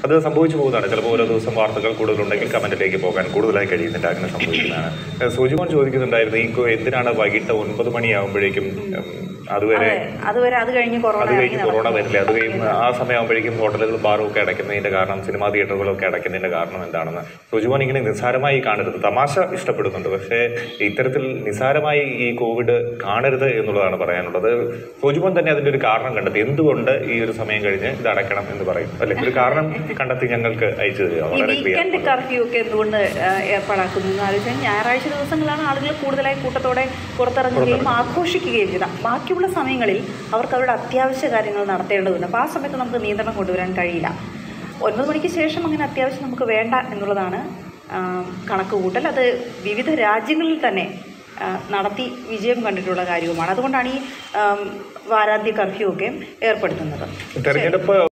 അത് സംഭവിച്ചു പോകുന്നതാണ് ചിലപ്പോൾ ഓരോ ദിവസം വാർത്തകൾ കൂടുതലുണ്ടെങ്കിൽ കമന്റിലേക്ക് പോകാൻ കൂടുതലായി കഴിയുന്നില്ല അങ്ങനെ സംഭവിക്കുന്നതാണ് ഏഹ് സുജിമോൻ ചോദിക്കുന്നുണ്ടായിരുന്നു ഈ കൊ- എന്തിനാണ് വൈകിട്ട് ഒൻപത് മണിയാകുമ്പോഴേക്കും ഉം, അതുവരെ അതെ അതുവരെ അത് കഴിഞ്ഞ് കൊറോണ അത് ഇറങ്ങി കഴിഞ്ഞ് കൊറോണ വരില്ല അത് കഴിഞ്ഞ് ആ സമയമാകുമ്പോഴേക്കും ഹോട്ടലുകളും ബാറും ഒക്കെ അടയ്ക്കുന്നതിന്റെ കാരണം സിനിമാ തിയേറ്ററുകളും ഒക്കെ അടയ്ക്കുന്നതിന്റെ കാരണം എന്താണെന്ന് സുജുമോൻ ഇങ്ങനെ നിസ്സാരമായി കാണരുത് തമാശ ഇഷ്ടപ്പെടുന്നുണ്ട് പക്ഷേ ഇത്തരത്തിൽ നിസ്സാരമായി ഈ കോവിഡ് കാണരുത് എന്നുള്ളതാണ് പറയാനുള്ളത് സുജുമോൻ തന്നെ അതിന്റെ ഒരു കാരണം കണ്ടെത്തി എന്തുകൊണ്ട് ഈ ഒരു സമയം കഴിഞ്ഞ് ഇത് അടയ്ക്കണം എന്ന് പറയും അല്ലെ ഒരു കാരണം കണ്ടെത്തി ഞങ്ങൾക്ക് അയച്ചു തരിക ഈ വളരെ ക്ലിയർ വീക്കെൻഡ് കർഫ്യൂ ഒക്കെ എന്തുകൊണ്ട് ആ, ഏർപ്പാടാക്കുന്നു എന്ന് ആലോചിച്ചാൽ ഞായറാഴ്ച ദിവസങ്ങളാണ് ആളുകൾ കൂടുതലായി കൂട്ടത്തോടെ പുറത്തിറങ്ങുകയും ആഘോഷിക്കുകയും ചെയ്ത ബാക്കിയുള്ള സമയങ്ങളിൽ അവർക്ക് അവരുടെ അത്യാവശ്യ കാര്യങ്ങൾ നടത്തേണ്ടതുണ്ട് അപ്പോൾ ആ സമയത്ത് നമുക്ക് നിയന്ത്രണം കൊണ്ടുവരാൻ കഴിയില്ല ഒൻപത് മണിക്ക് ശേഷം അങ്ങനെ അത്യാവശ്യം നമുക്ക് വേണ്ട എന്നുള്ളതാണ് ആ, കണക്ക് കൂട്ടൽ അത് വിവിധ രാജ്യങ്ങളിൽ തന്നെ ആ, നടത്തി വിജയം കണ്ടിട്ടുള്ള കാര്യവുമാണ് അതുകൊണ്ടാണ് ഈ ആം, വാരാന്ത്യ കർഫ്യൂ ഒക്കെ ഏർപ്പെടുത്തുന്നത് തെരഞ്ഞെടുപ്പ്